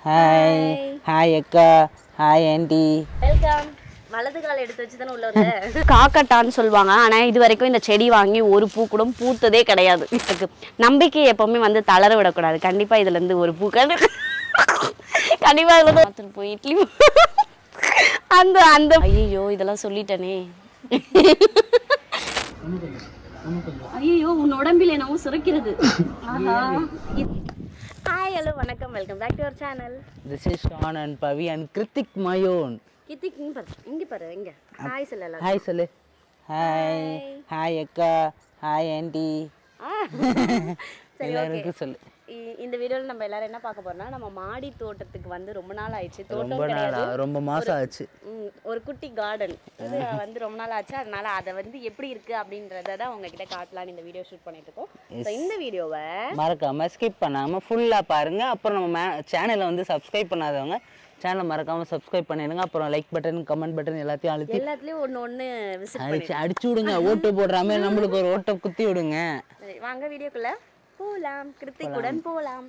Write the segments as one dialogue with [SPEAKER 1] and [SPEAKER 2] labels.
[SPEAKER 1] Hi hi அக்கா hi aunty
[SPEAKER 2] welcome வலது கால் எடுத்து வச்சு தானே உள்ள வந்த காக்கட்டான்னு சொல்லுவாங்க ஆனா இது வரைக்கும் இந்த செடி வாங்கி ஒரு பூ கூட பூத்ததே கிடையாது இதுக்கு நம்பிக்கை எப்பவுமே வந்து தளர விடக்கூடாது கண்டிப்பா இதுல இருந்து ஒரு பூ கண்டு கண்டிப்பா இதுல இருந்து பார்த்துட்டு போய் இட்லி அந்த அந்த ஐயோ இதெல்லாம் சொல்லிட்டேனே ஐயோ உன் உடம்பில் என்னவோ சுரக்கிறது ஹாய் ஹலோ வணக்கம் welcome back to our channel
[SPEAKER 1] this is Shan and Pavi and Kiruthik மயோன்
[SPEAKER 2] கித்திக் இங்க பாரு இங்க பாரு இங்க ஹாய் சொல்லலாம்
[SPEAKER 1] ஹாய் சொல்லு ஹாய் ஹாய் அக்கா ஹாய் ஆண்டி
[SPEAKER 2] சரி
[SPEAKER 1] எல்லாருக்கும் சொல்லு
[SPEAKER 2] இ- இந்த வீடியோல நம்ம எல்லாரும் என்ன பார்க்க போறோம்னா நம்ம மாடி தோட்டத்துக்கு வந்து ரொம்ப நாள் ஆயிடுச்சு தோட்டம்
[SPEAKER 1] ரொம்ப நாளா ரொம்ப மாசம் ஆச்சு
[SPEAKER 2] ம், ஒரு குட்டி கார்டன் இது வந்து ரொம்ப நாள் ஆச்சு அதனால அதை வந்து எப்படி இருக்கு அப்படின்றத தான் உங்ககிட்ட காட்டலாம்னு இந்த வீடியோ ஷூட் பண்ணிட்டு இருக்கோம் So, இந்த வீடியோவை
[SPEAKER 1] மறக்காம ஸ்கிப் பண்ணாம ஃபுல்லா பாருங்க அப்புறம் நம்ம சேனலை வந்து சப்ஸ்கிரைப் பண்ணாதவங்க சேனலை மறக்காம சப்ஸ்கிரைப் பண்ணிடுங்க அப்புறம் லைக் பட்டன் கமெண்ட் பட்டன் எல்லாத்தையும் அழுத்தி
[SPEAKER 2] எல்லாத்துலயும் ஒண்ணு ஒண்ணு விசிட்
[SPEAKER 1] அடிச்சு அடிச்சு விடுங்க ஓட்டு போடுற மாதிரி நம்மளுக்கு ஒரு ஓட்டை குத்தி விடுங்க
[SPEAKER 2] சரி வாங்க வீடியோக்குள்ள போலாம் கிருத்திக்குடன் போலாம்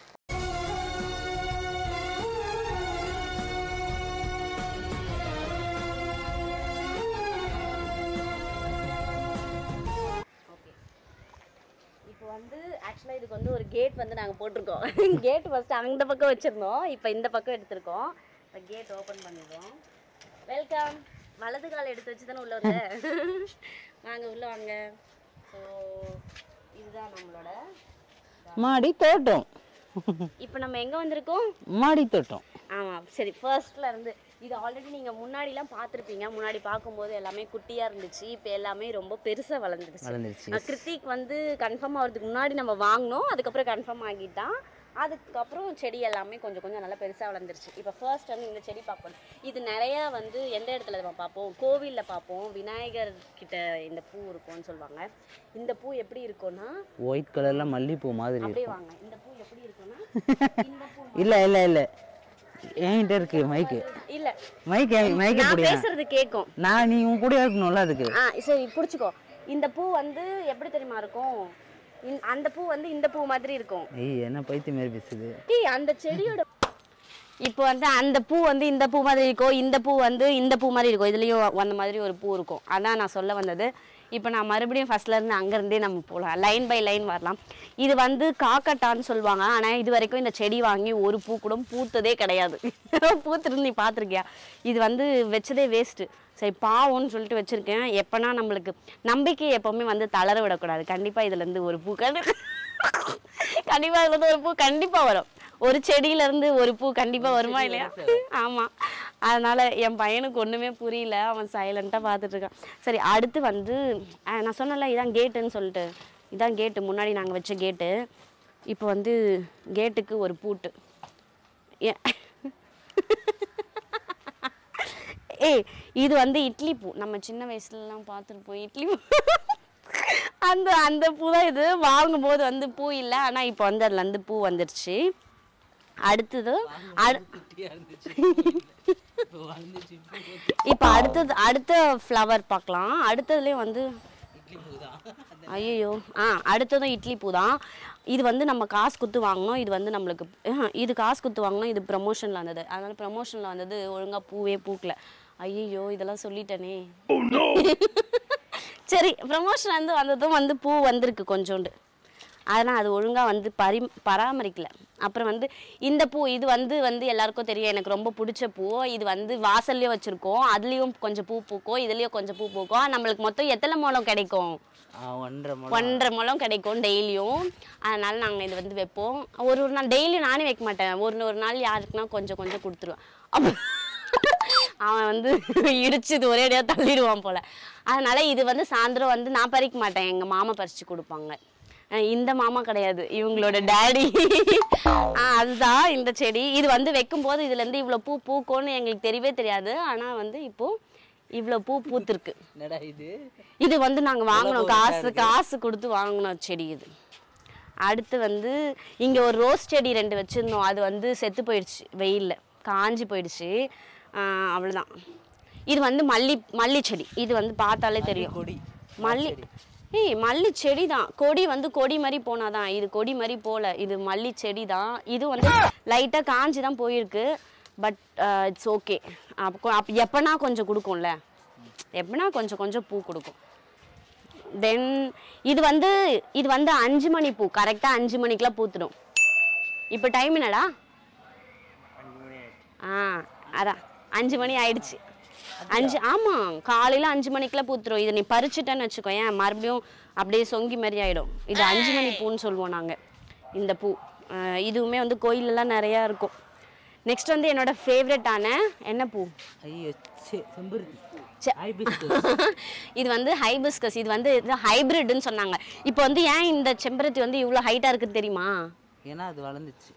[SPEAKER 2] இப்போ வந்து ஆக்சுவலாக இதுக்கு வந்து ஒரு கேட் வந்து நாங்கள் போட்டிருக்கோம் கேட் ஃபஸ்ட்டு அந்த பக்கம் வச்சுருந்தோம் இப்போ இந்த பக்கம் எடுத்திருக்கோம் இப்போ கேட் ஓப்பன் பண்ணிடுறோம் வெல்கம் வலது கால் எடுத்து வச்சு தானே உள்ள வந்த வாங்க உள்ள வாங்க ஸோ இதுதான் நம்மளோட
[SPEAKER 1] மாடி தோட்டம்
[SPEAKER 2] இப்போ நம்ம எங்கே வந்திருக்கோம்
[SPEAKER 1] மாடி தோட்டம்
[SPEAKER 2] ஆமாம் சரி ஃபர்ஸ்ட்ல இருந்து இது ஆல்ரெடி நீங்கள் முன்னாடிலாம் பார்த்துருப்பீங்க முன்னாடி பார்க்கும்போது எல்லாமே குட்டியாக இருந்துச்சு இப்போ எல்லாமே ரொம்ப பெருசாக வளர்ந்துருச்சு
[SPEAKER 1] வளர்ந்துருச்சு
[SPEAKER 2] அஹ் கிருத்திக் வந்து கன்ஃபார்ம் ஆகிறதுக்கு முன்னாடி நம்ம வாங்கினோம் அதுக்கப்புறம் கன்ஃபார்ம் ஆகிட்டான் அதுக்கப்புறம் செடி எல்லாமே கொஞ்சம் கொஞ்சம் நல்லா பெருசாக வளர்ந்துருச்சு இப்போ ஃபர்ஸ்ட் வந்து இந்த செடி பார்ப்போம் இது நிறையா வந்து எந்த இடத்துல நம்ம பார்ப்போம் கோவிலில் பார்ப்போம் விநாயகர் கிட்ட இந்த பூ இருக்கும்னு சொல்லுவாங்க இந்த பூ எப்படி இருக்கும்னா
[SPEAKER 1] ஒயிட் கலர்ல மல்லிப்பூ மாதிரி
[SPEAKER 2] அப்படியே
[SPEAKER 1] இருக்கும்
[SPEAKER 2] வாங்க இந்த பூ எப்படி இருக்கும்னா இந்த பூ
[SPEAKER 1] இல்ல இல்ல இல்ல என்கிட்ட இருக்கு மைக்கு
[SPEAKER 2] இல்லை
[SPEAKER 1] மைக் மைக்க
[SPEAKER 2] நான்
[SPEAKER 1] புடியா
[SPEAKER 2] பேசுறது கேட்கும்
[SPEAKER 1] நான் நீ உன் கூட இருக்கணும்ல அதுக்கு
[SPEAKER 2] ஆ சரி பிடிச்சிக்கோ இந்த பூ வந்து எப்படி தெரியுமா இருக்கும் இந்த- அந்த பூ வந்து இந்த பூ மாதிரி இருக்கும்
[SPEAKER 1] ஏய் என்ன பைத்தியம் மாதிரி பேசுது
[SPEAKER 2] டேய் அந்த செடியோட இப்போ வந்து அந்த பூ வந்து இந்த பூ மாதிரி இருக்கும் இந்த பூ வந்து இந்த பூ மாதிரி இருக்கும் இதுலேயும் அந்த மாதிரி ஒரு பூ இருக்கும் அதான் நான் சொல்ல வந்தது இப்போ நான் மறுபடியும் ஃபர்ஸ்ட்ல இருந்து அங்கேருந்தே நம்ம போகலாம் லைன் பை லைன் வரலாம் இது வந்து காக்கட்டான்னு சொல்லுவாங்க ஆனால் இது வரைக்கும் இந்த செடி வாங்கி ஒரு பூ கூட பூத்ததே கிடையாது பூத்துருந்து நீ பார்த்துருக்கியா இது வந்து வச்சதே வேஸ்ட்டு சரி பாவம்னு சொல்லிட்டு வச்சுருக்கேன் எப்போனா நம்மளுக்கு நம்பிக்கை எப்போவுமே வந்து தளர விடக்கூடாது கண்டிப்பாக இதுலேருந்து ஒரு பூ கண்டு கண்டிப்பாக இதுலேருந்து ஒரு பூ கண்டிப்பாக வரும் ஒரு செடியில இருந்து ஒரு பூ கண்டிப்பா வருமா இல்லையா ஆமா அதனால என் பையனுக்கு ஒண்ணுமே புரியல அவன் சைலண்டா பார்த்துட்டு இருக்கான் சரி அடுத்து வந்து அஹ், நான் சொன்னல இதான் கேட்டுன்னு சொல்லிட்டு இதான் கேட்டு முன்னாடி நாங்க வச்ச கேட்டு இப்போ வந்து கேட்டுக்கு ஒரு பூட்டு ஏ- ஏய் இது வந்து இட்லி பூ நம்ம சின்ன வயசுலலாம் பார்த்துருப்போம் இட்லி பூ அந்த அந்த பூ தான் இது வாங்கும்போது வந்து பூ இல்லை ஆனால் இப்போ வந்து அதுல இருந்து பூ வந்துருச்சு அடுத்தது அடு- இப்போ அடுத்தது அடுத்த ஃப்ளவர் பார்க்கலாம் அடுத்ததுலேயும் வந்து ஐயோ ஆ அடுத்ததும் இட்லி பூ தான் இது வந்து நம்ம காசு கொடுத்து வாங்கினோம் இது வந்து நம்மளுக்கு ஆஹ், இது காசு கொடுத்து வாங்கினோம் இது ப்ரமோஷனில் வந்தது அதனால ப்ரமோஷனில் வந்தது ஒழுங்காக பூவே பூக்கல ஐயோ இதெல்லாம் சொல்லிட்டேனே சரி ப்ரமோஷன் வந்து வந்ததும் வந்து பூ வந்திருக்கு கொஞ்சோண்டு அதனால் அது ஒழுங்காக வந்து பரி பராமரிக்கல அப்புறம் வந்து இந்த பூ இது வந்து வந்து எல்லாருக்கும் தெரியும் எனக்கு ரொம்ப பிடிச்ச பூ இது வந்து வாசல்லையும் வச்சுருக்கோம் அதுலேயும் கொஞ்சம் பூ பூக்கும் இதுலேயும் கொஞ்சம் பூ பூக்கும் நம்மளுக்கு மொத்தம் எத்தனை மூலம் கிடைக்கும்
[SPEAKER 1] ஆ, ஒன்றரை முழம்
[SPEAKER 2] ஒன்றரை முழம் கிடைக்கும் டெய்லியும் அதனால நாங்கள் இது வந்து வைப்போம் ஒரு ஒரு நாள் டெய்லியும் நானே வைக்க மாட்டேன் ஒரு ஒரு நாள் யாருக்குன்னா கொஞ்சம் கொஞ்சம் கொடுத்துருவேன் அப்போ அவன் வந்து இடிச்சு இது ஒரே அடியாக தள்ளிடுவான் போல அதனால இது வந்து சாயந்தரம் வந்து நான் பறிக்க மாட்டேன் எங்கள் மாமா பறித்து கொடுப்பாங்க அஹ் இந்த மாமா கிடையாது இவங்களோட டேடி அதுதான் இந்த செடி இது வந்து வைக்கும்போது இதுலேருந்து இவ்வளோ பூ பூக்கும்னு எங்களுக்கு தெரியவே தெரியாது ஆனால் வந்து இப்போ இவ்வளோ பூ பூத்திருக்கு
[SPEAKER 1] என்னடா இது
[SPEAKER 2] இது வந்து நாங்க வாங்கினோம் காசு காசு கொடுத்து வாங்கின செடி இது அடுத்து வந்து இங்க ஒரு ரோஸ் செடி ரெண்டு வச்சிருந்தோம் அது வந்து செத்து போயிடுச்சு வெயில்ல காஞ்சி போயிடுச்சு ஆஹ் அவ்வளவுதான் இது வந்து மல்லி மல்லி செடி இது வந்து பார்த்தாலே தெரியும்
[SPEAKER 1] கொடி
[SPEAKER 2] மல்லி ஏய் மல்லி செடி தான் கொடி வந்து கொடி மாதிரி போனாதான் இது கொடி மாதிரி போல இது மல்லி செடி தான் இது வந்து லைட்டாக காஞ்சி தான் போயிருக்கு பட் இட்ஸ் ஓகே அப்போ அப்போ எப்போனா கொஞ்சம் கொடுக்கும்ல எப்போனா கொஞ்சம் கொஞ்சம் பூ கொடுக்கும் தென் இது வந்து இது வந்து அஞ்சு மணி பூ கரெக்டாக அஞ்சு மணிக்கெலாம் பூத்துடும் இப்போ டைம் என்னடா ஆ அதான் அஞ்சு மணி ஆயிடுச்சு அஞ்சு ஆமாம் காலையில் அஞ்சு மணிக்கெல்லாம் பூத்துரும் இதை நீ பறிச்சுட்டேன்னு வச்சுக்கோ ஏன் மறுபடியும் அப்படியே சொங்கி மாதிரி ஆயிடும் இது அஞ்சு மணி பூன்னு சொல்லுவோம் நாங்கள் இந்த பூ அஹ் இதுவுமே வந்து கோயிலெல்லாம் நிறையா இருக்கும் நெக்ஸ்ட் வந்து என்னோட ஃபேவரட்டான என்ன பூ
[SPEAKER 1] ஐயோ சே செம்பருத்தி
[SPEAKER 2] சே.
[SPEAKER 1] ஹைபிஸ்கஸ்
[SPEAKER 2] இது வந்து ஹைபிஸ்கஸ் இது வந்து ஹைபிரிட்னு சொன்னாங்க இப்போ வந்து ஏன் இந்த செம்பருத்தி வந்து இவ்வளோ ஹைட்டாக இருக்குன்னு தெரியுமா
[SPEAKER 1] ஏன்னா அது வளர்ந்துச்சு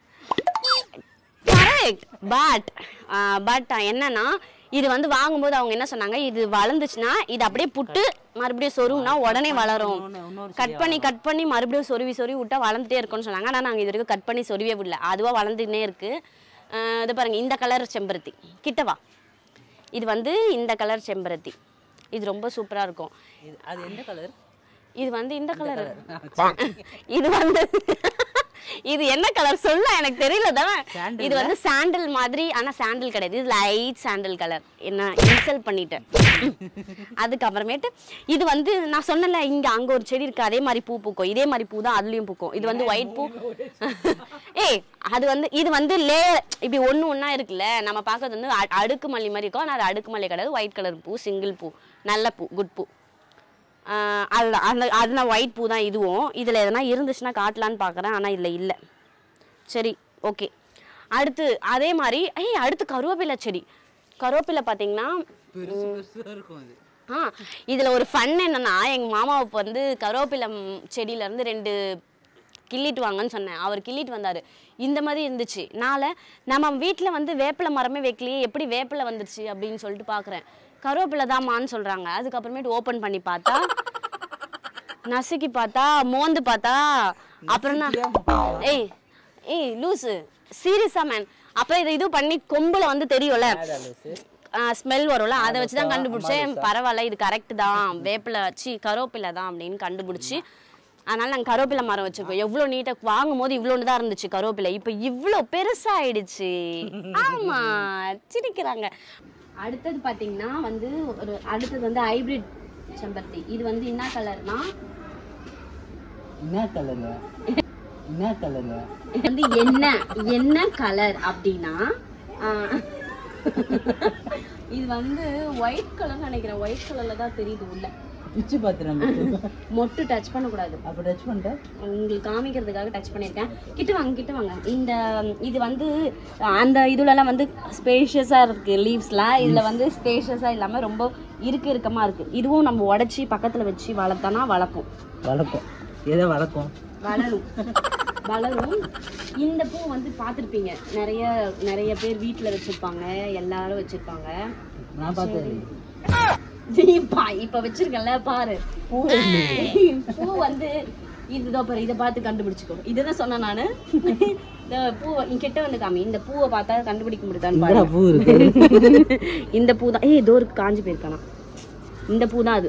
[SPEAKER 2] கரெக்ட் பட் பட் என்னன்னா இது வந்து வாங்கும்போது அவங்க என்ன சொன்னாங்க இது வளர்ந்துச்சுன்னா இது அப்படியே புட்டு மறுபடியும் சொருவுனா உடனே வளரும்
[SPEAKER 1] இன்னொன்னு- இன்னொரு
[SPEAKER 2] கட் பண்ணி கட் பண்ணி மறுபடியும் சொருவி சொருவி விட்டா வளர்ந்துட்டே இருக்கும்னு சொன்னாங்க ஆனால் நாங்கள் இது வரைக்கும் கட் பண்ணி சொருவே விடல அதுவாக வளர்ந்துன்னே இருக்கு அஹ் இது பாருங்க இந்த கலர் செம்பருத்தி கிட்டவா இது வந்து இந்த கலர் செம்பருத்தி இது ரொம்ப சூப்பராக இருக்கும்
[SPEAKER 1] இது அது எந்த கலர்
[SPEAKER 2] இது வந்து இந்த கலர் இது வந்து இது என்ன கலர் சொல்ல எனக்கு தெரியல தானே
[SPEAKER 1] Sandal
[SPEAKER 2] இது வந்து சாண்டல் மாதிரி ஆனா சாண்டல் கிடையாது இது லைட் சாண்டல் கலர் என்ன இன்சல் பண்ணிட்டேன் அதுக்கப்புறமேட்டு இது வந்து நான் சொன்னல இங்க அங்க ஒரு செடி இருக்கு அதே மாதிரி பூ பூக்கும் இதே மாதிரி பூ தான் அதுலயும் பூக்கும் இது வந்து ஒயிட் பூ ஏய் அது வந்து இது வந்து லே இப்படி ஒண்ணு ஒண்ணா இருக்குல்ல நம்ம பார்க்கறது வந்து அ- அடுக்கு மல்லி மாதிரி இருக்கும் ஆனா அது அடுக்கு மல்லி கிடையாது ஒயிட் கலர் பூ சிங்கிள் பூ நல்ல பூ குட் பூ ஆஹ் அதுதான் அந்த அதுனா ஒயிட் பூ தான் இதுவும் இதில் எதனா இருந்துச்சுன்னா காட்டலான்னு பார்க்குறேன் ஆனால் இதில் இல்லை சரி ஓகே அடுத்து அதே மாதிரி ஏய் அடுத்து கருவேப்பிலை செடி கருவேப்பிலை பார்த்தீங்கன்னா
[SPEAKER 1] பெருசு பெருசா இருக்கும் அது
[SPEAKER 2] ஆ இதில் ஒரு ஃபன் என்னன்னா எங்கள் மாமாவுக்கு வந்து கருவேப்பிலை ம், செடியிலேருந்து ரெண்டு கிள்ளிட்டு வாங்கன்னு சொன்னேன் அவர் கிள்ளிட்டு வந்தார் இந்த மாதிரி இருந்துச்சு நாளை நம்ம வீட்டில் வந்து வேப்பிலை மரமே வைக்கலையே எப்படி வேப்பிலை வந்துருச்சு அப்படின்னு சொல்லிட்டு பார்க்குறேன் கருவேப்பிலை தான்மான்னு சொல்கிறாங்க அதுக்கப்புறமேட்டு ஓப்பன் பண்ணி பார்த்தா நசுக்கி பார்த்தா மோந்து பார்த்தா அப்புறம் நான் ஏய் ஏய் லூசு சீரியஸா மேன் அப்புறம் இதை இது பண்ணி கொம்புல வந்து தெரியும்ல ஸ்மெல் வரும்ல அதை வச்சு தான் கண்டுபிடிச்சேன் பரவாயில்ல இது கரெக்ட் தான் வேப்பிலை சி கருவேப்பிலை தான் அப்படின்னு கண்டுபிடிச்சி அதனால நாங்கள் கருவேப்பிலை மரம் வச்சிருக்கோம் எவ்வளோ நீட்டாக வாங்கும் போது இவ்வளோன்னு தான் இருந்துச்சு கருவேப்பிலை இப்போ இவ்வளோ பெருசாயிடுச்சு ஆமா சிரிக்கிறாங்க அடுத்தது பார்த்தீங்கன்னா வந்து ஒரு அடுத்தது வந்து ஹைபிரிட் செம்பருத்தி இது வந்து என்ன கலர்னா
[SPEAKER 1] என்ன கலருங்க என்ன கலருங்க
[SPEAKER 2] வந்து என்ன என்ன கலர் அப்படின்னா ஆஹ், இது வந்து ஒயிட் கலர் நினைக்கிறேன் ஒயிட் கலர்ல தான் தெரியுது உள்ள
[SPEAKER 1] பிச்சு பார்த்து நம்ம
[SPEAKER 2] மொட்டு டச் பண்ணக்கூடாது
[SPEAKER 1] அப்போ டச் பண்ணிட்டேன்
[SPEAKER 2] உங்களுக்கு காமிக்கிறதுக்காக டச் பண்ணியிருக்கேன் கிட்ட வாங்க கிட்ட வாங்க இந்த இது வந்து அந்த இதுலலாம் வந்து ஸ்பேஷியஸாக இருக்குது லீவ்ஸ்லாம் இதில் வந்து ஸ்பேஷியஸாக இல்லாமல் ரொம்ப இறுக்க இறுக்கமாக இருக்குது இதுவும் நம்ம உடச்சி பக்கத்தில் வச்சு வளர்த்தோன்னா வளர்ப்போம்
[SPEAKER 1] வளர்க்கும் எதை வளர்க்கும்
[SPEAKER 2] வளரும் வளரும் இந்த பூ வந்து பார்த்துருப்பீங்க நிறைய நிறைய பேர் வீட்டில் வச்சிருப்பாங்க எல்லாரும் வச்சிருப்பாங்க
[SPEAKER 1] நான் பார்த்தது
[SPEAKER 2] இப்ப இப்ப வச்சிருக்கல பாரு பூ பூ வந்து இதுதோ பாரு இதை பார்த்து கண்டுபிடிச்சுக்கோ இதுதான் சொன்னேன் நானு இந்த பூவை இங்க கிட்ட வந்து காமி இந்த பூவை பார்த்தா கண்டுபிடிக்க முடியுதான்னு பாரு
[SPEAKER 1] பூ இருக்கு
[SPEAKER 2] இந்த பூ தான் ஏய் இதோ இருக்கு காஞ்சி போயிருக்கானா இந்த பூ தான் அது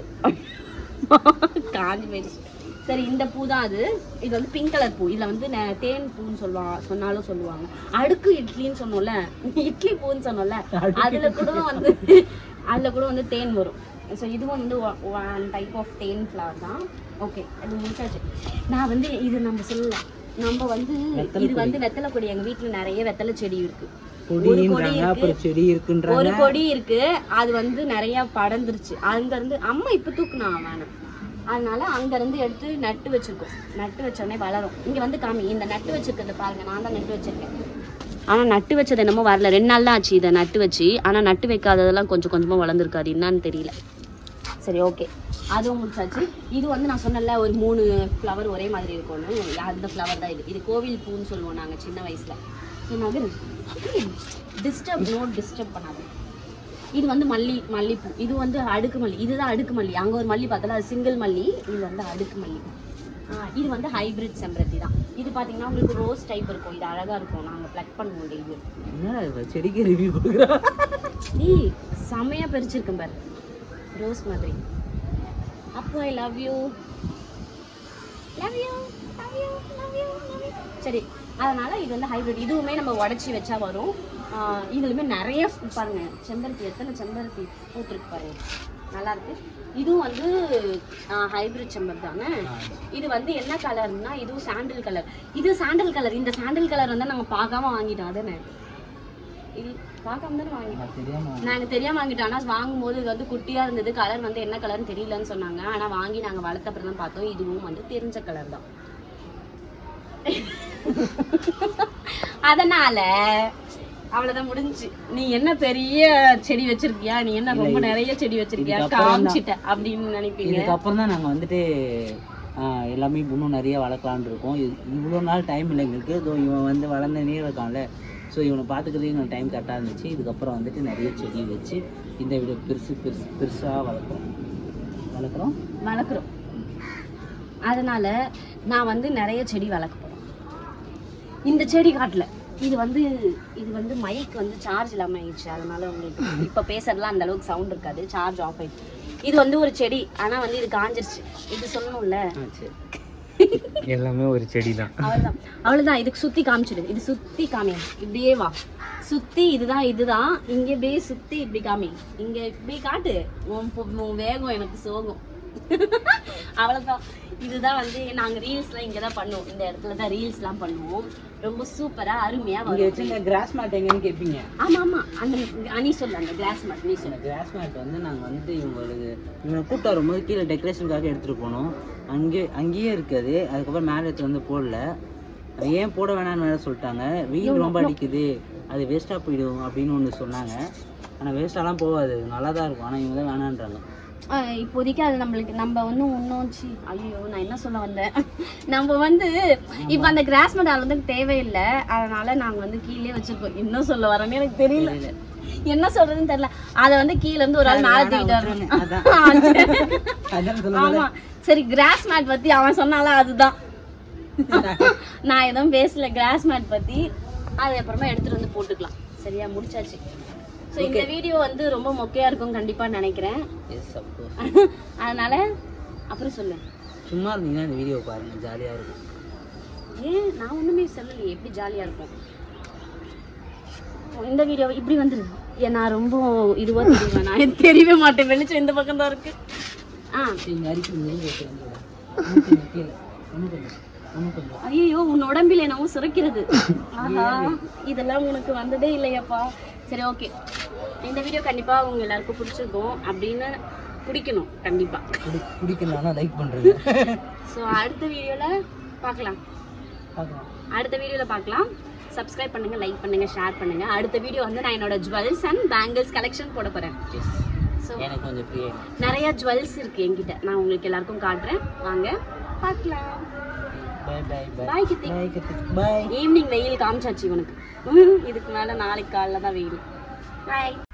[SPEAKER 2] காஞ்சி போயிருச்சு சரி இந்த பூ தான் அது இது வந்து பிங்க் கலர் பூ இதுல வந்து நெ- தேன் பூன்னு சொல்லுவாங்க சொன்னாலும் சொல்லுவாங்க அடுக்கு இட்லின்னு சொன்னோம்ல இட்லி பூன்னு சொன்னோம்ல அதுல கூட வந்து அதுல கூட வந்து தேன் வரும் ஸோ இதுவும் வந்து one type of then flower தான் ஓகே அது முடிச்சாச்சு நான் வந்து இது நம்ம சொல்லலாம் நம்ம வந்து இது வந்து வெத்தலை கொடி எங்க வீட்ல நிறைய வெத்தலை செடி இருக்கு ஒரு கொடி
[SPEAKER 1] கொடின்றாங்க
[SPEAKER 2] இருக்கு
[SPEAKER 1] அப்புறம் செடி இருக்குன்றாங்க
[SPEAKER 2] ஒரு கொடி இருக்கு அது வந்து நிறைய படர்ந்துருச்சு அங்க இருந்து அம்மா இப்ப தூக்குனா வேணாம் அதனால அங்க இருந்து எடுத்து நட்டு வச்சிருக்கோம் நட்டு வச்ச உடனே வளரும் இங்க வந்து காமி இந்த நட்டு வச்சிருக்கிறத பாருங்க நான் தான் நட்டு வச்சிருக்கேன் ஆனா நட்டு வச்சது என்னமோ வரல ரெண்டு நாள் தான் ஆச்சு இதை நட்டு வச்சு ஆனா நட்டு வைக்காததெல்லாம் கொஞ்சம் கொஞ்சமா வளர்ந்துருக்கு அது என்னன்னு தெரியல சரி ஓகே அதுவும் முடிச்சாச்சு இது வந்து நான் சொன்னல ஒரு மூணு ஃப்ளவர் ஒரே மாதிரி இருக்கும்னு அந்த ஃப்ளவர் தான் இது இது கோவில் பூன்னு சொல்லுவோம் நாங்கள் சின்ன வயசில் நகர் டிஸ்டர்ப் நோட் டிஸ்டர்ப் பண்ணாது இது வந்து மல்லி மல்லிப்பூ இது வந்து அடுக்கு மல்லி இதுதான் அடுக்கு மல்லி அங்கே ஒரு மல்லி பார்த்தல அது சிங்கிள் மல்லி இது வந்து அடுக்கு மல்லி ஆ, இது வந்து ஹைபிரிட் செம்பருத்தி தான் இது பார்த்தீங்கன்னா உங்களுக்கு ரோஸ் டைப் இருக்கும் இது அழகாக இருக்கும் நாங்கள் ப்ளக் பண்ணுவோம் டெய்லி
[SPEAKER 1] என்னடா இவ செடிக்கு ரிவ்யூ கொடுக்குறா
[SPEAKER 2] ஏய் செமையாக பறிச்சிருக்கேன் பாரு ரோஸ் மாதிரி அப்போ I love you love you love you love you சரி அதனால இது வந்து ஹைபிரிட் இதுவுமே நம்ம உடச்சி வச்சா வரும் ஆஹ் இதுலயுமே நிறைய பாருங்க செம்பருத்தி எத்தனை செம்பருத்தி பூத்துருக்கு பாருங்க நல்லா இருக்கு இதுவும் வந்து ஹைபிரிட் செம்பருத்தி தானே இது வந்து என்ன கலர்னா இதுவும் சாண்டில் கலர் இது சாண்டில் கலர் இந்த சாண்டில் கலர் வந்து நாங்க பார்க்காம வாங்கிட்டோம் அதானே இது பார்க்காம தானே வாங்கிட்டோம்
[SPEAKER 1] நான் தெரியாம
[SPEAKER 2] நாங்க தெரியாம வாங்கிட்டோம் ஆனா வாங்கும்போது இது வந்து குட்டியா இருந்தது கலர் வந்து என்ன கலர்னு தெரியலன்னு சொன்னாங்க ஆனா வாங்கி நாங்க வளர்த்த அப்புறம் தான் பார்த்தோம் இதுவும் வந்து தெரிஞ்ச கலர் தான் அதனால அவ்வளவுதான் முடிஞ்சுச்சு நீ என்ன பெரிய செடி வச்சிருக்கியா நீ என்ன ரொம்ப நிறைய செடி வச்சிருக்கியா
[SPEAKER 1] இதுக்கப்புறம் தான்.
[SPEAKER 2] காமிச்சிட்ட அப்படின்னு நினைப்பீங்க
[SPEAKER 1] இதுக்கப்புறம் தான் நாங்கள் வந்துட்டு ஆஹ், எல்லாமே இன்னும் நிறைய வளர்க்கலான்னு இருக்கோம் இது- இவ்வளோ நாள் டைம் இல்லை எங்களுக்கு இதோ இவன் வந்து வளர்ந்த நீர் இருக்கான்ல ஸோ இவனை பார்த்துக்கிறதுக்கு எங்களுக்கு டைம் கரெக்டாக இருந்துச்சு இதுக்கப்புறம் வந்துட்டு நிறைய செடி வச்சு இந்த வீடு பெருசு பெருசு பெருசாக வளர்க்குறோம் வளர்க்குறோம்
[SPEAKER 2] வளர்க்குறோம் அதனால நான் வந்து நிறைய செடி வளர்க்க போறேன் இந்த செடி காட்டல இது வந்து இது வந்து மைக் வந்து சார்ஜ் இல்லாம ஆயிடுச்சு அதனால உங்களுக்கு இப்ப பேசுறதுலாம் அந்த அளவுக்கு சவுண்ட் இருக்காது சார்ஜ் ஆஃப் ஆயிடுச்சு இது வந்து ஒரு செடி ஆனா வந்து இது காஞ்சிருச்சு இது சொல்லணும்ல
[SPEAKER 1] ஆ சரி
[SPEAKER 3] எல்லாமே ஒரு செடி தான்
[SPEAKER 2] அவ்வளவுதான் அவ்வளவுதான் இதுக்கு சுத்தி காமிச்சிடு இது சுத்தி காமி இப்படியே வா சுத்தி இதுதான் இதுதான் இங்க இப்படியே சுத்தி இப்படி காமி இங்க இப்படி காட்டு உன் பொ- உன் வேகம் எனக்கு சோகம் அவ்வளவுதான் இதுதான் வந்து நாங்க ரீல்ஸ்லாம் இங்க தான் பண்ணுவோம் இந்த இடத்துல தான் ரீல்ஸ்லாம் பண்ணுவோம் ரொம்ப சூப்பரா அருமையா
[SPEAKER 1] இங்கே
[SPEAKER 2] வரும்
[SPEAKER 1] வச்சிருந்த கிராஸ் மேட் எங்கன்னு கேட்பீங்க
[SPEAKER 2] ஆமா ஆமா அந்த அனி சொல்லு அந்த கிளாஸ் மட்டும் நீ சொல்லு
[SPEAKER 1] இந்த கிராஸ் மேட் வந்து நாங்கள் வந்துட்டு இவங்களுக்கு இவங்க கூட்டம் வரும்போது கீழே டெக்கரேஷனுக்காக எடுத்துகிட்டு போனோம் அங்கே அங்கேயே இருக்குது அதுக்கப்புறம் மேலே எடுத்து வந்து போடல அது ஏன் போட வேணாம்னு வேற சொல்லிட்டாங்க வெயில் ரொம்ப அடிக்குது அது வேஸ்ட்டாக போயிடும் அப்படின்னு ஒன்று சொன்னாங்க ஆனால் வேஸ்ட்டாலாம் போகாது அது நல்லா தான் இருக்கும் ஆனால் இவங்க தான் வேணான்றாங்க
[SPEAKER 2] ஆஹ் இப்போதைக்கு அது நம்மளுக்கு நம்ம வந்து இன்னும் சி ஐயோ நான் என்ன சொல்ல வந்தேன் நம்ம வந்து இப்போ அந்த கிராஸ் மெடால் வந்து தேவையில்லை அதனால நாங்க வந்து கீழே வச்சிருக்கோம் என்ன சொல்ல வரேன்னு எனக்கு தெரியல என்ன சொல்றதுன்னு தெரியல அதை வந்து கீழ இருந்து ஒரு ஆள் மேல தூக்கிட்டு
[SPEAKER 1] அதான்.
[SPEAKER 2] வரணும்
[SPEAKER 1] அதான் சொல்ல
[SPEAKER 2] ஆமா சரி கிராஸ் மேட் பத்தி அவன் சொன்னால அதுதான் நான் எதுவும் பேசல கிராஸ் மேட் பத்தி அது அப்புறமா எடுத்துட்டு வந்து போட்டுக்கலாம் சரியா முடிச்சாச்சு ஸோ இந்த வீடியோ வந்து ரொம்ப மொக்கையா இருக்கும் கண்டிப்பா நினைக்கிறேன்
[SPEAKER 1] எஸ் அப்கோர்ஸ்
[SPEAKER 2] அதனால அப்புறம் சொல்லு
[SPEAKER 1] சும்மா இருந்தீங்கன்னா இந்த வீடியோ பாருங்கள் ஜாலியாக இருக்கும்
[SPEAKER 2] ஏன் நான் ஒண்ணுமே சொல்லலையே எப்படி ஜாலியா இருக்கும் இந்த வீடியோ இப்படி வந்துரு ஏன் நான் ரொம்ப இதுவா தெரியுவேன் நான் எனக்கு தெரியவே மாட்டேன் வெளிச்சம் இந்த பக்கம் தான் இருக்கு ஆ
[SPEAKER 1] நீங்கள் அரிசி நெருங்கி வச்சு கீழே ஒன்றும் கொஞ்சம் ஒன்றும் கொஞ்சம்
[SPEAKER 2] ஐயோ உன் உடம்பில் என்னவோ சுரக்கிறது ஆஹா இதெல்லாம் உனக்கு வந்ததே இல்லையாப்பா சரி ஓகே இந்த வீடியோ கண்டிப்பா உங்க எல்லாருக்கும் பிடிச்சிருக்கும் அப்படின்னு பிடிக்கணும் கண்டிப்பா
[SPEAKER 1] குடி குடிக்கலாம்னா லைக் பண்ணுறது
[SPEAKER 2] ஸோ அடுத்த வீடியோல பார்க்கலாம்
[SPEAKER 1] பார்க்கலாம்
[SPEAKER 2] அடுத்த வீடியோல பார்க்கலாம் சப்ஸ்கிரைப் பண்ணுங்க லைக் பண்ணுங்க ஷேர் பண்ணுங்க அடுத்த வீடியோ வந்து நான் என்னோட ஜுவல்ஸ் அண்ட் பேங்கிள்ஸ் கலெக்ஷன் போட போறேன்
[SPEAKER 1] எஸ்
[SPEAKER 2] ஸோ
[SPEAKER 1] எனக்கு கொஞ்சம் ஃப்ரீ ஆகிடும்
[SPEAKER 2] நிறைய ஜுவல்ஸ் இருக்கு என்கிட்ட நான் உங்களுக்கு எல்லாருக்கும் காட்டுறேன் வாங்க பார்க்கலாம்
[SPEAKER 1] bye bye bye
[SPEAKER 2] bye Kithi
[SPEAKER 1] bye Kathik bye
[SPEAKER 2] evening வெயில் காமிச்சாச்சு இவனுக்கு இதுக்கு மேல நாளைக்கு காலைல தான் வெயில் பாய்